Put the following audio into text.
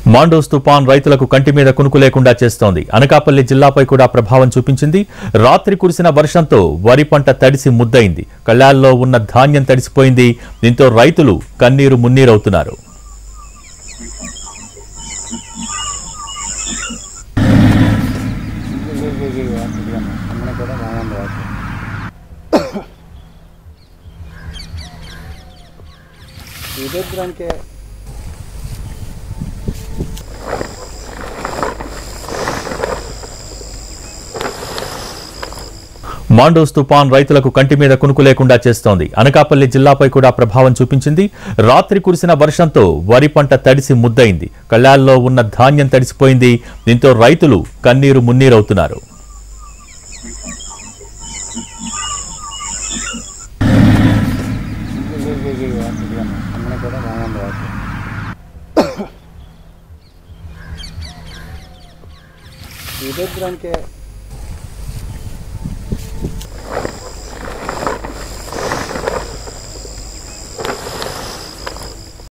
Mandous తుపాన్ రైతులకు కంటి మీద కునుకు లేకుండా చేస్తోంది అనకాపల్లి జిల్లాపై కూడా ప్రభావం చూపించింది రాత్రి కురిసిన వర్షంతో వరి పంట తడిసి ముద్దయింది కళ్ళాల్లో ఉన్న ధాన్యం తడిసిపోయింది దీంతో రైతులు కన్నీరు మున్నీరవుతున్నారు അങ്ങനെ കൂടെ വാങ്ങാൻ പാടില്ല ఇదొద్దురానికి మాండోస్ తుపాన్ రైతులకు కంటి మీద కునుకు లేకుండా చేస్తోంది అనకాపల్లి జిల్లాపై కూడా ప్రభావం చూపించింది రాత్రి కురిసిన వర్షంతో వరి పంట తడిసి ముద్దయింది కళ్ళాల్లో ఉన్న ధాన్యం తడిసిపోయింది దీంతో రైతులు కన్నీరు మున్నీరవుతున్నారు അങ്ങനെ കൂടെ വാങ്ങാൻ പാടില്ല ఇదొద్దురానికి